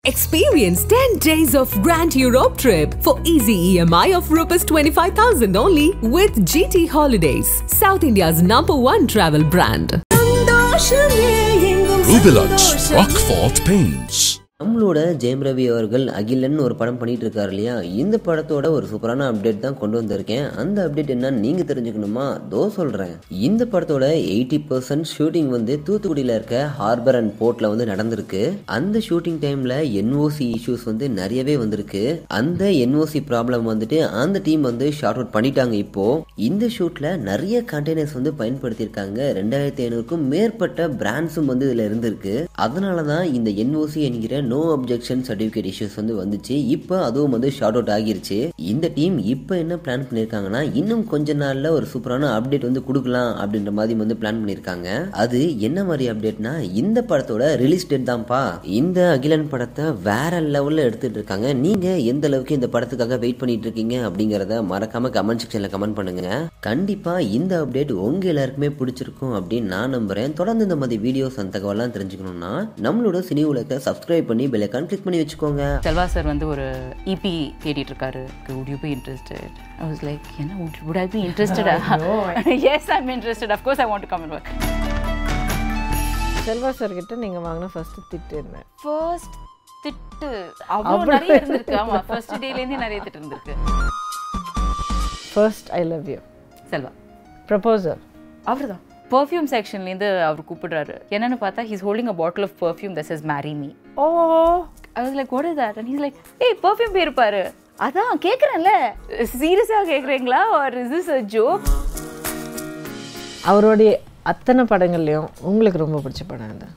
Experience 10 days of Grand Europe trip for easy EMI of Rs 25,000 only with GT Holidays, South India's number one travel brand. Rubilux Rockfort Paints. நம்மளோட ஜெயம் ரவி அவர்கள் அகிலன் ஒரு படம் பண்ணிட்டு இருக்காரு இல்லையா இந்த படத்தோட ஒரு சூப்பரான அப்டேட் தான் கொண்டு வந்திருக்கேன் அந்த அப்டேட் என்னன்னு நீங்க தெரிஞ்சுக்கணுமா தோ சொல்றேன் இந்த படத்தோட எயிட்டி பர்சன்ட் ஷூட்டிங் வந்து தூத்துக்குடியில இருக்க ஹார்பர் அண்ட் போர்ட்ல வந்து நடந்திருக்கு அந்த ஷூட்டிங் டைம்ல என்ஓசி இஷ்யூஸ் வந்து நிறையவே வந்திருக்கு அந்த என்ஓசி ப்ராப்ளம் வந்துட்டு அந்த டீம் வந்து ஷார்ட் அவுட் பண்ணிட்டாங்க இப்போ இந்த ஷூட்ல நிறைய கண்டெய்னர்ஸ் வந்து பயன்படுத்தியிருக்காங்க ரெண்டாயிரத்தி ஐநூறுக்கும் மேற்பட்ட பிராண்ட்ஸும் வந்து இதுல இருந்திருக்கு அதனால தான் இந்த என்ஓசி என்கிற நோ அப்ஜெக்ஷன் சர்டிபிகேட் இஷ்யூஸ் வந்து வந்துச்சு இப்போ அதுவும் வந்து ஷார்ட் அவுட் ஆகிருச்சு இந்த டீம் இப்போ என்ன பிளான் பண்ணியிருக்காங்கன்னா இன்னும் கொஞ்ச நாள்ல ஒரு சூப்பரான அப்டேட் வந்து கொடுக்கலாம் அப்படின்ற மாதிரி வந்து பிளான் பண்ணியிருக்காங்க அது என்ன மாதிரி அப்டேட்னா இந்த படத்தோட ரிலீஸ் டேட் தான்ப்பா இந்த அகிலன் படத்தை வேற லெவல்ல எடுத்துட்டு இருக்காங்க நீங்க எந்த அளவுக்கு இந்த படத்துக்காக வெயிட் பண்ணிட்டு இருக்கீங்க அப்படிங்கறத மறக்காம கமெண்ட் செக்ஷன்ல கமெண்ட் பண்ணுங்க கண்டிப்பா இந்த அப்டேட் உங்க எல்லாருக்குமே பிடிச்சிருக்கும் அப்படின்னு நான் நம்புறேன் தொடர்ந்து இந்த மாதிரி வீடியோஸ் அந்த தகவலாம் தெரிஞ்சுக்கணும்னா நம்மளோட சினி உலகத்தை சப்ஸ்கிரைப் பண்ணி பெல்லைக்கான் கிளிக் பண்ணி வச்சுக்கோங்க செல்வா சார் வந்து ஒரு இபி தேடிட்டு இருக்காரு would you be interested i was like என்ன would, would i be interested yes i'm interested of course i want to come and work Selva sir கிட்ட நீங்க வாங்கின ஃபர்ஸ்ட் திட்டு என்ன first திட்டு அவ்வளவு நிறைய இருந்திருக்கு ஆமா ஃபர்ஸ்ட் டேல இருந்தே நிறைய திட்டு இருந்திருக்கு first I love you Selva proposal அவர்தான் பர்ஃப்யூம் செக்ஷன்லேருந்து அவர் கூப்பிடுறாரு என்னன்னு பார்த்தா he's holding a bottle of perfume this is marry me oh I was like what is that and he's like hey perfume பேர் பாரு அதான் கேட்குறேன்ல சீரியஸாக கேட்குறீங்களா or is is a joke அவருடைய அத்தனை படங்கள்லையும் உங்களுக்கு ரொம்ப பிடிச்ச படம் அது